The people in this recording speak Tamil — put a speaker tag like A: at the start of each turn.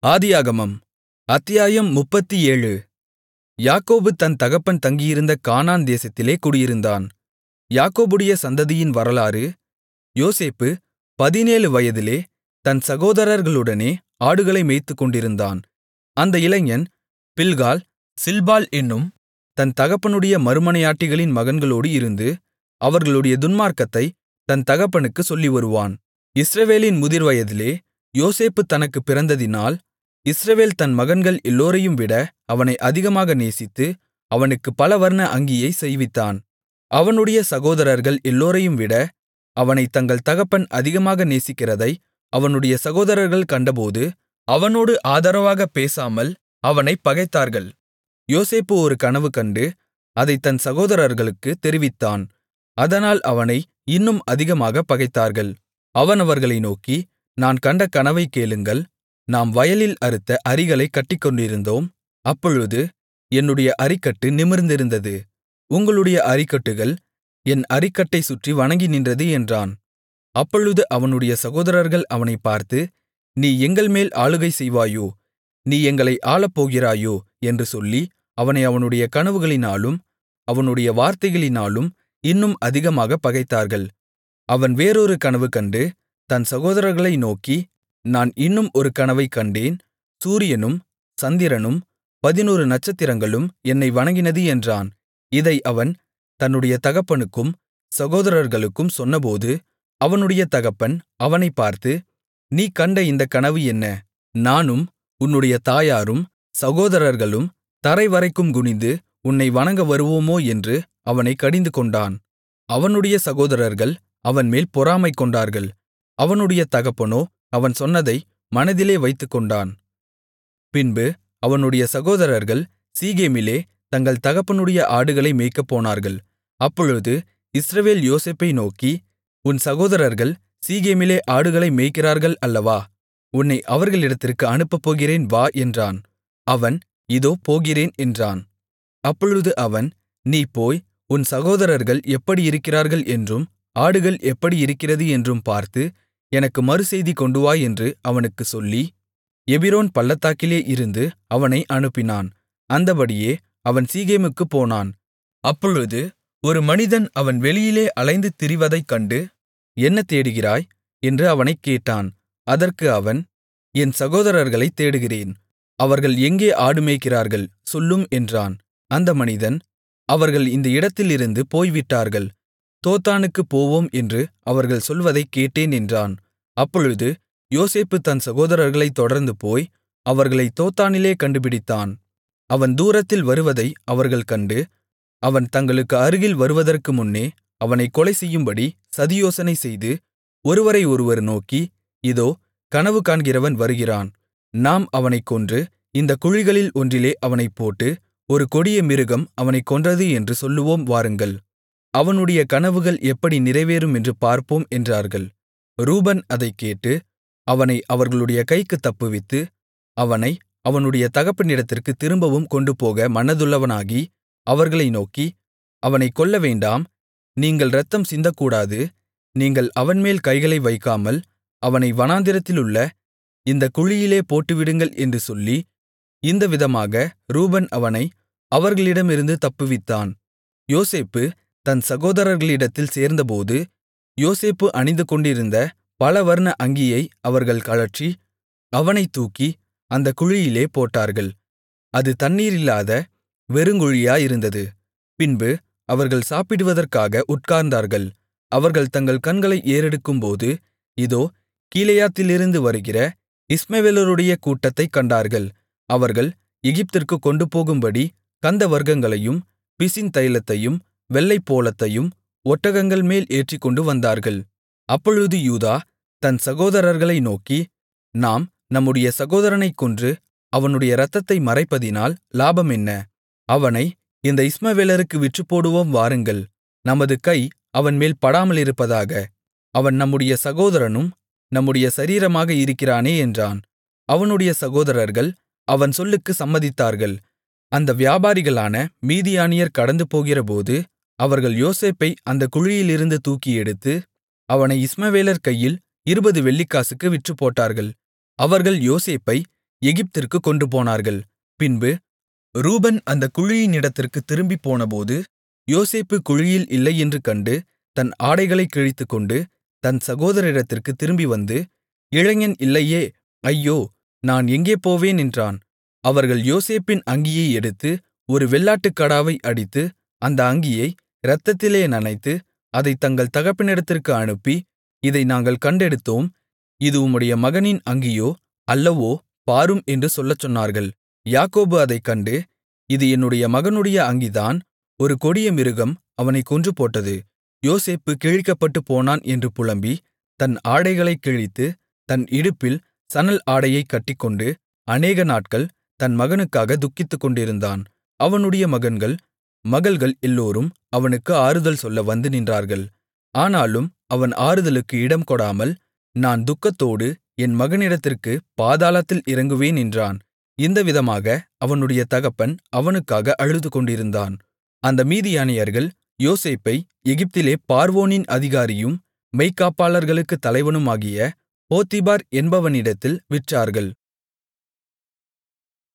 A: ஆதியாகமம் அத்தியாயம் முப்பத்தேழு யாக்கோபு தன் தகப்பன் தங்கியிருந்த கானான் தேசத்திலே குடியிருந்தான் யாக்கோபுடைய சந்ததியின் வரலாறு யோசேப்பு பதினேழு வயதிலே தன் சகோதரர்களுடனே ஆடுகளை மேய்த்துக்கொண்டிருந்தான் அந்த இளைஞன் பில்காள் சில்பாள் என்னும் தன் தகப்பனுடைய மறுமனையாட்டிகளின் மகன்களோடு இருந்து அவர்களுடைய துன்மார்க்கத்தைத் தன் தகப்பனுக்குச் சொல்லிவருவான் இஸ்ரவேலின் முதிர்வயதிலே யோசேப்பு தனக்குப் பிறந்ததினால் இஸ்ரவேல் தன் மகன்கள் எல்லோரையும்விட அவனை அதிகமாக நேசித்து அவனுக்குப் பலவர்ண அங்கியைச் செய்வித்தான் அவனுடைய சகோதரர்கள் எல்லோரையும்விட அவனைத் தங்கள் தகப்பன் அதிகமாக நேசிக்கிறதை அவனுடைய சகோதரர்கள் கண்டபோது அவனோடு ஆதரவாகப் பேசாமல் அவனைப் பகைத்தார்கள் யோசேப்பு ஒரு கனவு கண்டு அதைத் தன் சகோதரர்களுக்குத் தெரிவித்தான் அதனால் அவனை இன்னும் அதிகமாகப் பகைத்தார்கள் அவன் அவர்களை நோக்கி நான் கண்ட கனவைக் கேளுங்கள் நாம் வயலில் அறுத்த அரிகளைக் கட்டிக்கொண்டிருந்தோம் அப்பொழுது என்னுடைய அரிக்கட்டு நிமிர்ந்திருந்தது உங்களுடைய அரிக்கட்டுகள் என் அரிக்கட்டைச் சுற்றி வணங்கி நின்றது என்றான் அப்பொழுது அவனுடைய சகோதரர்கள் அவனைப் பார்த்து நீ எங்கள்மேல் ஆளுகை செய்வாயோ நீ எங்களை ஆளப்போகிறாயோ என்று சொல்லி அவனை அவனுடைய கனவுகளினாலும் அவனுடைய வார்த்தைகளினாலும் இன்னும் அதிகமாகப் பகைத்தார்கள் அவன் வேறொரு கனவு கண்டு தன் சகோதரர்களை நோக்கி நான் இன்னும் ஒரு கனவைக் கண்டேன் சூரியனும் சந்திரனும் பதினொரு நட்சத்திரங்களும் என்னை வணங்கினது என்றான் இதை அவன் தன்னுடைய தகப்பனுக்கும் சகோதரர்களுக்கும் சொன்னபோது அவனுடைய தகப்பன் அவனைப் பார்த்து நீ கண்ட இந்தக் கனவு என்ன நானும் உன்னுடைய தாயாரும் சகோதரர்களும் தரைவரைக்கும் குனிந்து உன்னை வணங்க வருவோமோ என்று அவனைக் கடிந்துகொண்டான் அவனுடைய சகோதரர்கள் அவன்மேல் பொறாமை கொண்டார்கள் அவனுடைய தகப்பனோ அவன் சொன்னதை மனதிலே வைத்துக்கொண்டான் பின்பு அவனுடைய சகோதரர்கள் சீகேமிலே தங்கள் தகப்பனுடைய ஆடுகளை மேய்க்கப்போனார்கள் அப்பொழுது இஸ்ரவேல் யோசேப்பை நோக்கி உன் சகோதரர்கள் சீகேமிலே ஆடுகளை மேய்க்கிறார்கள் அல்லவா உன்னை அவர்களிடத்திற்கு அனுப்பப் போகிறேன் வா என்றான் அவன் இதோ போகிறேன் என்றான் அப்பொழுது அவன் நீ போய் உன் சகோதரர்கள் எப்படி இருக்கிறார்கள் என்றும் ஆடுகள் எப்படி இருக்கிறது என்றும் பார்த்து எனக்கு மறுசெய்தி கொண்டுவா என்று அவனுக்குச் சொல்லி எபிரோன் பள்ளத்தாக்கிலே இருந்து அவனை அனுப்பினான் அந்தபடியே அவன் சீகேமுக்குப் போனான் அப்பொழுது ஒரு மனிதன் அவன் வெளியிலே அலைந்து திரிவதைக் கண்டு என்ன தேடுகிறாய் என்று அவனைக் கேட்டான் அதற்கு அவன் என் சகோதரர்களைத் தேடுகிறேன் அவர்கள் எங்கே ஆடு மேய்க்கிறார்கள் சொல்லும் என்றான் அந்த மனிதன் அவர்கள் இந்த இடத்திலிருந்து போய்விட்டார்கள் தோத்தானுக்குப் போவோம் என்று அவர்கள் சொல்வதைக் கேட்டேன் என்றான் அப்பொழுது யோசேப்பு தன் சகோதரர்களைத் தொடர்ந்து போய் அவர்களை தோத்தானிலே கண்டுபிடித்தான் அவன் தூரத்தில் வருவதை அவர்கள் கண்டு அவன் தங்களுக்கு அருகில் வருவதற்கு முன்னே அவனைக் கொலை செய்யும்படி சதியோசனை செய்து ஒருவரை ஒருவர் நோக்கி இதோ கனவு காண்கிறவன் வருகிறான் நாம் அவனைக் கொன்று இந்த குழிகளில் ஒன்றிலே அவனைப் போட்டு ஒரு கொடிய மிருகம் அவனைக் கொன்றது என்று சொல்லுவோம் வாருங்கள் அவனுடைய கனவுகள் எப்படி நிறைவேறும் என்று பார்ப்போம் என்றார்கள் ரூபன் அதைக் கேட்டு அவனை அவர்களுடைய கைக்குத் தப்புவித்து அவனை அவனுடைய தகப்பனிடத்திற்கு திரும்பவும் கொண்டுபோக மனதுள்ளவனாகி அவர்களை நோக்கி அவனைக் கொல்ல வேண்டாம் நீங்கள் இரத்தம் சிந்தக்கூடாது நீங்கள் அவன்மேல் கைகளை வைக்காமல் அவனை வனாந்திரத்திலுள்ள இந்த குழியிலே போட்டுவிடுங்கள் என்று சொல்லி இந்த விதமாக ரூபன் அவனை அவர்களிடமிருந்து தப்புவித்தான் யோசேப்பு தன் சகோதரர்களிடத்தில் சேர்ந்தபோது யோசேப்பு அணிந்து கொண்டிருந்த பலவர்ண அங்கியை அவர்கள் கழற்றி அவனைத் தூக்கி அந்த குழியிலே போட்டார்கள் அது தண்ணீரில்லாத வெறுங்குழியாயிருந்தது பின்பு அவர்கள் சாப்பிடுவதற்காக உட்கார்ந்தார்கள் அவர்கள் தங்கள் கண்களை ஏறெடுக்கும்போது இதோ கீலேயாத்திலிருந்து வருகிற இஸ்மவேலருடைய கூட்டத்தைக் கண்டார்கள் அவர்கள் எகிப்திற்கு கொண்டு போகும்படி கந்தவர்க்கங்களையும் பிசின் தைலத்தையும் வெள்ளைப்போளத்தையும் ஒட்டகங்கள் மேல் ஏற்றிக்கொண்டு வந்தார்கள் அப்பொழுது யூதா தன் சகோதரர்களை நோக்கி நாம் நம்முடைய சகோதரனைக் கொன்று அவனுடைய இரத்தத்தை மறைப்பதினால் லாபம் என்ன அவனை இந்த இஸ்மவேலருக்கு விற்றுப்போடுவோம் வாருங்கள் நமது கை அவன்மேல் படாமலிருப்பதாக அவன் நம்முடைய சகோதரனும் நம்முடைய சரீரமாக இருக்கிறானே என்றான் அவனுடைய சகோதரர்கள் அவன் சொல்லுக்கு சம்மதித்தார்கள் அந்த வியாபாரிகளான மீதியானியர் கடந்து போகிறபோது அவர்கள் யோசேப்பை அந்த குழியிலிருந்து தூக்கி எடுத்து அவனை இஸ்மவேலர் கையில் இருபது வெள்ளிக்காசுக்கு விற்றுப்போட்டார்கள் அவர்கள் யோசேப்பை எகிப்திற்குக் கொண்டுபோனார்கள் பின்பு ரூபன் அந்தக் குழியினிடத்திற்குத் திரும்பிப் போனபோது யோசேப்பு குழியில் இல்லை என்று கண்டு தன் ஆடைகளைக் கிழித்துக்கொண்டு தன் சகோதரரிடத்திற்குத் திரும்பிவந்து இளைஞன் இல்லையே ஐயோ நான் எங்கே போவேன் என்றான் அவர்கள் யோசேப்பின் அங்கியை எடுத்து ஒரு வெள்ளாட்டுக்கடாவை அடித்து அந்த அங்கியை இரத்தத்திலே நனைத்து அதைத் தங்கள் தகப்பனிடத்திற்கு அனுப்பி இதை நாங்கள் கண்டெடுத்தோம் இது உம்முடைய மகனின் அங்கியோ அல்லவோ பாரும் என்று சொல்லச் சொன்னார்கள் யாக்கோபு அதைக் கண்டு இது என்னுடைய மகனுடைய அங்கிதான் ஒரு கொடிய மிருகம் அவனைக் கொன்றுபோட்டது யோசேப்பு கிழிக்கப்பட்டுப் போனான் என்று புலம்பி தன் ஆடைகளைக் கிழித்து தன் இடுப்பில் சணல் ஆடையைக் கட்டிக்கொண்டு அநேக நாட்கள் தன் மகனுக்காக துக்கித்துக்கொண்டிருந்தான் அவனுடைய மகன்கள் மகள்கள் எல்லோரும் அவனுக்கு ஆறுதல் சொல்ல வந்து நின்றார்கள் ஆனாலும் அவன் ஆறுதலுக்கு இடம் கொடாமல் நான் துக்கத்தோடு என் மகனிடத்திற்கு பாதாளத்தில் இறங்குவேன் என்றான் இந்த விதமாக அவனுடைய தகப்பன் அவனுக்காக அழுதுகொண்டிருந்தான் அந்த மீதியானியர்கள் யோசேப்பை எகிப்திலே பார்வோனின் அதிகாரியும் மெய்க்காப்பாளர்களுக்குத் தலைவனுமாகிய போத்திபார் என்பவனிடத்தில் விற்றார்கள்